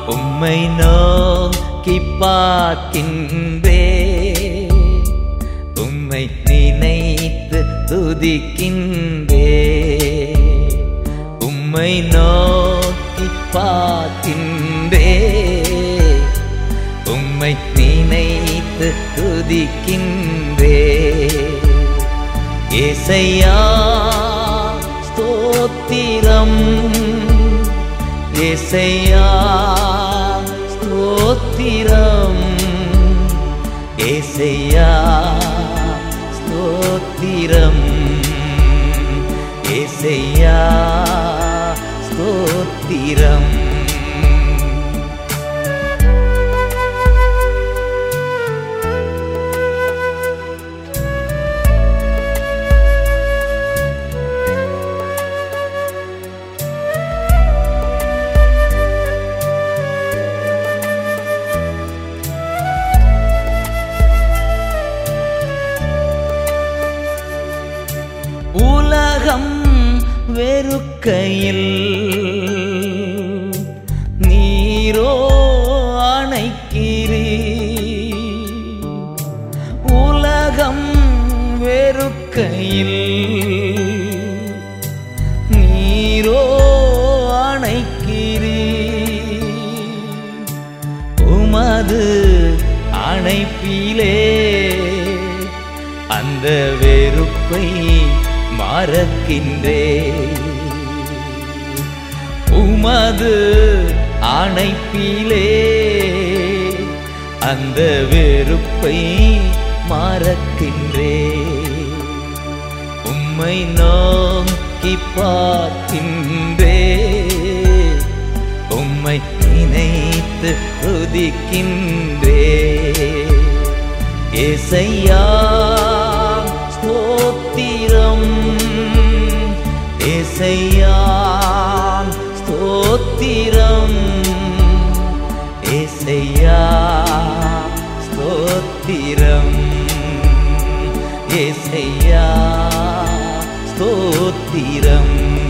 உம்மை நோக்கி பார்க்கின்றே உம்மை நினைத்து துதிக்கின்றே உம்மை நோக்கி பார்க்கின்றே உம்மை நினைத்து துதிக்கின்றே ஏசையா ஸ்தோத்திரம் ஏசையா ஸ்தோத்திரம் ஏசையா ஸ்தோத்திரம் ஏசையா ஸ்தோத்திரம் உலகம் வெறுக்கையில் நீரோ அணைக்கிறீ உலகம் வெறுக்கையில் நீரோ அணைக்கிறீ உமது அணைப்பிலே அந்த வெறுப்பை மறக்கின்றே உமது அணைப்பிலே அந்த வெறுப்பை மறக்கின்றே உம்மை நோக்கி பார்க்கின்றே உம்மை நினைத்து துதிக்கின்றே ஏசையா ஸ்தோத்திரம் ஏசையா ஸ்தோத்திரம் ஏசையா ஸ்தோத்திரம் ஏசையா ஸ்தோத்திரம்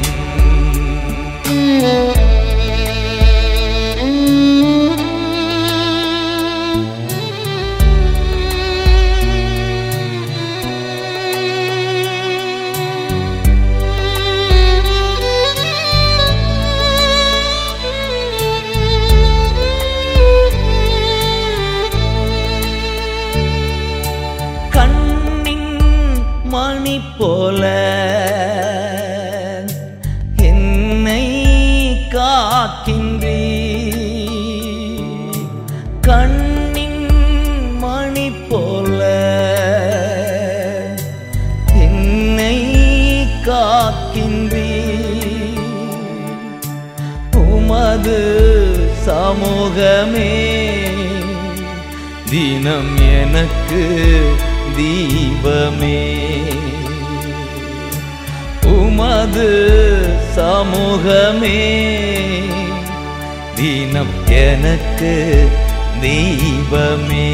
கண்ணின் மணி போல என்னை காக்கின்றீ கண்ணின் மணி போல என்னை காக்கின்றீ உமது சமூகமே தினம் எனக்கு தீபமே உமது சமூகமே தினம் எனக்கு தீபமே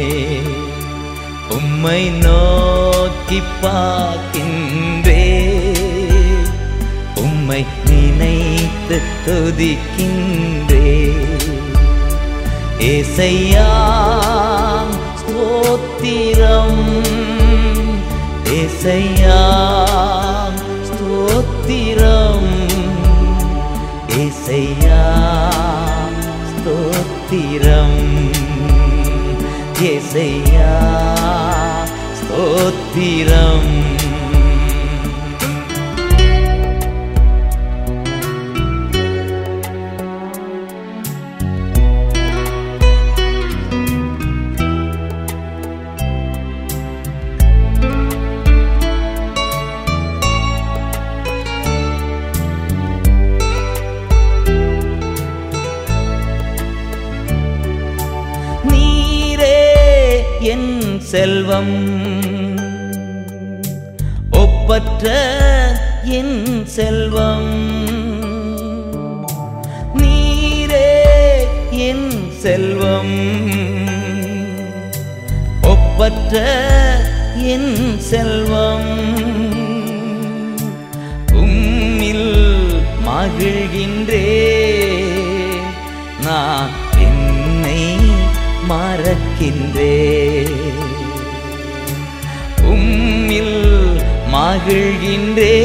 உம்மை நோக்கி பார்க்கின்றே உம்மை நினைத்து துதிக்கின்றே ஏசையா ஸ்தோத்திரம் ஏசையா ஸ்தோத்திரம் ஏசையா ஸ்தோத்திரம் ஏசையா ஸ்தோத்திரம் நீரே என் செல்வம் ஒப்பற்ற என் செல்வம் நீரே என் செல்வம் ஒப்பற்ற என் செல்வம் உம்மில் மகிழ்கின்றே நான் மறக்கின்றே உம்மில் மகிழ்கின்றே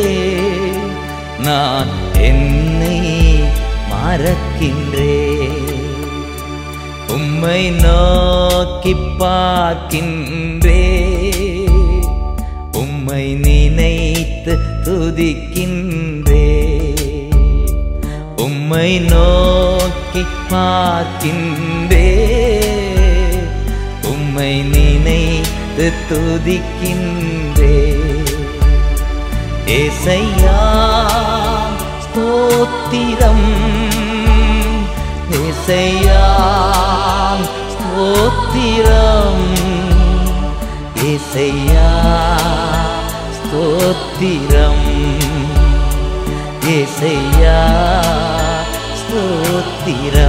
நான் என்னை மறக்கின்றே உம்மை நோக்கி பார்க்கின்றே உம்மை நினைத்து துதிக்கின்றே உம்மை நோக்கி பார்க்கின்றே உம்மை நினைத்து துதிக்கின்றே ஏசையா ஸ்தோத்திரம் ஏசையா ஸ்தோத்திரம் ஏசையா ஸ்தோத்திரம் ஏசையா ஸ்தோத்திரம்